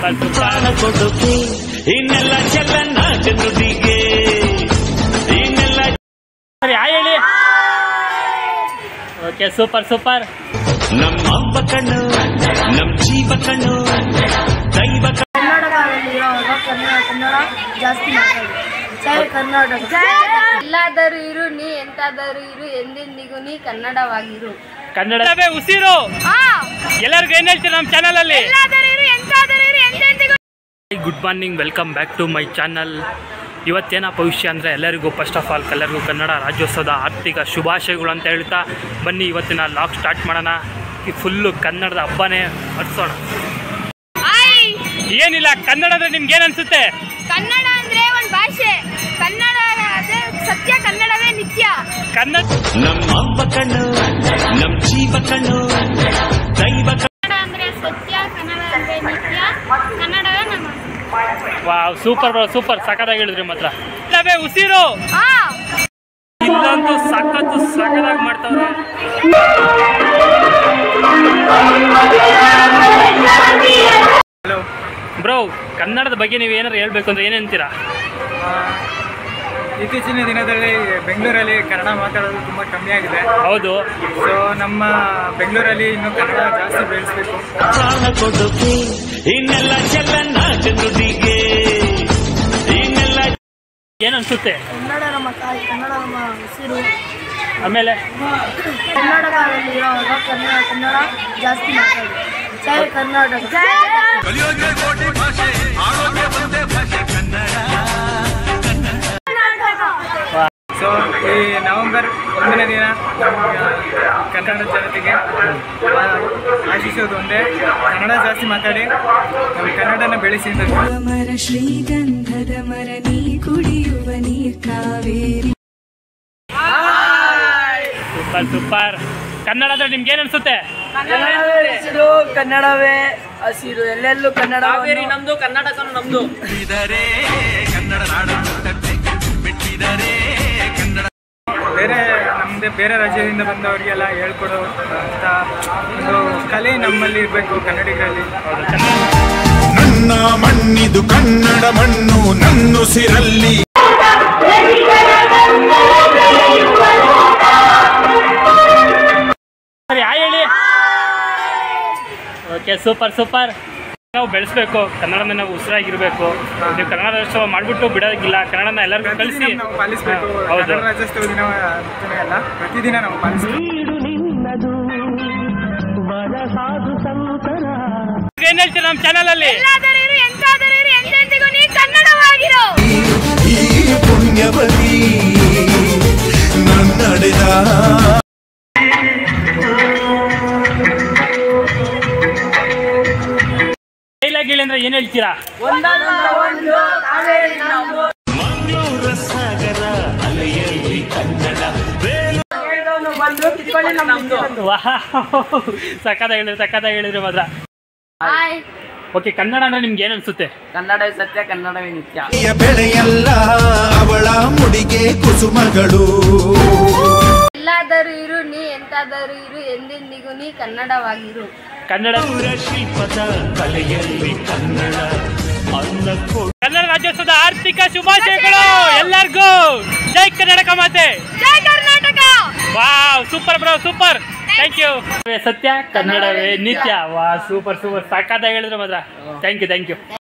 super super ಪ್ರಾಣ ಕೊಡುಗೆ ಇನ್ನೆಲ್ಲ ಚೆಲ್ಲನ್ನ ಜನರಿಗೆ ಇನ್ನೆಲ್ಲ ಸರಿ ಹಾಯ್ ಹೇಳಿ ಓಕೆ ಸೂಪರ್ ಸೂಪರ್ ನಮ್ಮ ಅಪ್ಪ ಕಣ್ಣು ನಮ್ ಜೀವ ಕಣ್ಣು ದೈವ ಕಣ್ಣು ಕನ್ನಡದಲ್ಲಿರುವಾಗ ಕನ್ನಡ ಕನ್ನಡ ಜಾಸ್ತಿ ಮಾತಾಡಿ ಜೈ ಕರ್ನಾಟಕ ಎಲ್ಲಾದರೂ ಇರು ನೀ ಎಂತಾದರೂ ಇರು ಎಂದೆಂದಿಗೂ ನೀ ಕನ್ನಡವಾಗಿರು ಕನ್ನಡವೇ ಉಸಿರು ಎಲ್ಲರಿಗೂ ಏನ್ ಹೇಳ್ತೀರಾ ನಮ್ಮ ಚಾನಲ್ ಅಲ್ಲಿ good morning welcome back to my channel ಇವತ್ತೇನಪ್ಪ ವಿಷಯ ಅಂದರೆ ಎಲ್ಲರಿಗೂ ಫಸ್ಟ್ ಆಫ್ ಆಲ್ ಎಲ್ಲರಿಗೂ ಕನ್ನಡ ರಾಜ್ಯೋತ್ಸವದ ಆರ್ಥಿಕ ಶುಭಾಶಯಗಳು ಅಂತ ಹೇಳ್ತಾ ಬನ್ನಿ ಇವತ್ತಿನ ಲಾಗ್ ಸ್ಟಾರ್ಟ್ ಮಾಡೋಣ ಈ ಫುಲ್ಲು ಕನ್ನಡದ ಹಬ್ಬನೇ ಹರ್ಸೋಣ ಏನಿಲ್ಲ ಕನ್ನಡ ಅಂದ್ರೆ ನಿಮ್ಗೆ ಏನು ಅನ್ಸುತ್ತೆ ಕನ್ನಡ ಅಂದ್ರೆ ಒಂದು ಭಾಷೆ ಕನ್ನಡ ಅದೇ ಸತ್ಯ ಕನ್ನಡವೇ ನಿತ್ಯ ಕನ್ನಡ ನಮ್ಮ ಅಪ್ಪ ಕಣ್ಣು ನಮ್ ಜೀವ ಕಣ್ಣು ದೈವ ಕಣ್ಣು ಕನ್ನಡ ಅಂದ್ರೆ ಸತ್ಯ ಕನ್ನಡ ಅಂದ್ರೆ ನಿತ್ಯ ಕನ್ನಡವೇ ನಮ್ಮ ವಾವ್ ಸೂಪರ್ ಬ್ರೋ ಸೂಪರ್ ಸಖತ್ತಾಗಿ ಹೇಳಿದ್ರಿ ಮಾತ್ರ ಕನ್ನಡವೇ ಉಸಿರು ಹಾ ಇಲ್ಲಂತೂ ಸಖತ್ತು ಸಖತ್ತಾಗಿ ಮಾಡ್ತಾವ್ರೆ ಬ್ರೋ ಕನ್ನಡದ ಬಗ್ಗೆ ನೀವು ಏನಾರು ಹೇಳ್ಬೇಕು ಅಂದ್ರೆ ಏನಂತೀರಾ ಇತ್ತೀಚಿನ ದಿನದಲ್ಲಿ ಬೆಂಗಳೂರಲ್ಲಿ ಕನ್ನಡ ಮಾತಾಡೋದು ತುಂಬ ಕಮ್ಮಿ ಆಗಿದೆ ಹೌದು ಸೊ ನಮ್ಮ ಬೆಂಗಳೂರಲ್ಲಿ ಇನ್ನು ಕನ್ನಡ ಜಾಸ್ತಿ ಬೆಳೆಸಬೇಕು ಪ್ರಾಣ ಕೊಡುಗೆ ಇನ್ನೆಲ್ಲ ಚೆಲ್ಲನ್ನ ಜನರಿಗೆ ಇನ್ನೆಲ್ಲ ಏನ್ ಅನ್ಸುತ್ತೆ ಕನ್ನಡ ನಮ್ಮ ತಾಯಿ ಕನ್ನಡ ನಮ್ಮ ಉಸಿರು ಆಮೇಲೆ ಕನ್ನಡದಲ್ಲಿರುವಾಗ ಕನ್ನಡ ಕನ್ನಡ ಜಾಸ್ತಿ ಮಾತಾಡಿ ಜೈ ಕರ್ನಾಟಕ ಸೊ ಈ ನವೆಂಬರ್ ಒಂದನೇ ದಿನ ನಮ್ಮ ಕನ್ನಡ ಜನತೆಗೆ ಆಶಿಸೋದು ಒಂದೇ ಕನ್ನಡ ಜಾಸ್ತಿ ಮಾತಾಡಿ ನಮ್ಮ ಕನ್ನಡನ ಬೆಳೆಸಿ ಅಂತ ಮರ ಶ್ರೀಗಂಧದ ಮರ ನೀ ಕುಡಿಯುವ ನೀರ್ ಕಾವೇರಿ ಸೂಪರ್ ಸೂಪರ್ ಕನ್ನಡ ಅಂದ್ರೆ ನಿಮ್ಗೆ ಏನ್ ಅನ್ಸುತ್ತೆ ಹಸಿರು ಕನ್ನಡವೇ ಹಸಿರು ಎಲ್ಲೆಲ್ಲೂ ಕನ್ನಡ ನಮ್ದು ಕರ್ನಾಟಕ ನಮ್ದು ಬೇರೆ ನಮ್ಮದೇ ಬೇರೆ ರಾಜ್ಯದಿಂದ ಬಂದವರಿಗೆಲ್ಲ ಹೇಳ್ಕೊಡೋ ಅಂತ ಒಂದು ಕಲೆ ನಮ್ಮಲ್ಲಿ ಇರಬೇಕು ಕನ್ನಡಿಗರಲ್ಲಿ ನನ್ನ ಮಣ್ಣಿದು ಕನ್ನಡ ಮಣ್ಣು ನನ್ನುಸಿರಲ್ಲಿ ಸರಿ ಹಾಯ್ ಹೇಳಿ ಓಕೆ ಸೂಪರ್ ಸೂಪರ್ ನಾವು ಬೆಳೆಸ್ಬೇಕು ಕನ್ನಡನ ನಾವು ಉಸಿರಾಗಿರ್ಬೇಕು ನೀವು ಕನ್ನಡ ರಾಜ್ಯೋತ್ಸವ ಮಾಡ್ಬಿಟ್ಟು ಬಿಡೋದಿಲ್ಲ ಕನ್ನಡನ ಎಲ್ಲರಿಗೂ ಕಲಿಸಿ ಪ್ರತಿದಿನ ನಾವು ಪಾಲಿಸಬೇಕು ಹೌದು ಕನ್ನಡ ರಾಜ್ಯೋತ್ಸವ ದಿನ ಅಂತಾನೆ ಅಲ್ಲ ಪ್ರತಿದಿನ ನಾವು ಪಾಲಿಸಬೇಕು ಏನ್ ಹೇಳ್ತೀರಾ ನಮ್ಮ ಚಾನಲ್ ಅಲ್ಲಿ ಎಲ್ಲಾದರೂ ಇರು ಎಂತಾದರೂ ಇರು ಎಂದೆಂದಿಗೂ ನೀ ಕನ್ನಡವಾಗಿರು ಈ ಪುಣ್ಯವತಿ ನನ್ನಡೆದ ಡೈಲಾಗ್ ಹೇಳಿ ಅಂದ್ರೆ ಏನ್ ಹೇಳ್ತೀರಾ ಮಂಗಳೂರ ಸಾಗರ ಅಲೆಯಲ್ಲಿ ಕನ್ನಡ ಬೇಲು ಸಕ್ಕತ್ತಾಗಿ ಹೇಳಿದ್ರಿ ಸಕ್ಕತ್ತಾಗಿ ಹೇಳಿದ್ರಿ ಮಾತ್ರ ಹಾಯ್ ಓಕೆ ಕನ್ನಡ ಅಂದ್ರೆ ನಿಮ್ಗೆ ಏನ್ ಅನ್ಸುತ್ತೆ ಕನ್ನಡವೇ ಸತ್ಯ ಕನ್ನಡವೇ ನಿತ್ಯ ಈ ಬೆಳೆಯಲ್ಲ ಅವಳ ಮುಡಿಗೆ ಕುಸುಮಗಳು ಎಲ್ಲಾದರೂ ಇರು ನೀ ಎಂತಾದರೂ ಇರು ಎಂದೆಂದಿಗೂ ನೀ ಕನ್ನಡವಾಗಿರು ಕನ್ನಡ ಶಿಲ್ಪದ ಕಲೆಯಲ್ಲಿ ಕನ್ನಡ ಅನ್ನ ಕೊಡು ಕನ್ನಡ ರಾಜ್ಯೋತ್ಸವದ ಆರ್ಥಿಕ ಶುಭಾಶಯಗಳು ಎಲ್ಲರಿಗೂ ಜೈ ಕರ್ನಾಟಕ ಮಾತೆ Jai Karnataka wow super bro super thank you ಸತ್ಯ ಕನ್ನಡವೇ ನಿತ್ಯ ವಾ ಸೂಪರ್ ಸೂಪರ್ ಸಾಕಾದಾಗ ಹೇಳಿದ್ರೆ ಮಾತ್ರ ಥ್ಯಾಂಕ್ ಯು ಥ್ಯಾಂಕ್ ಯು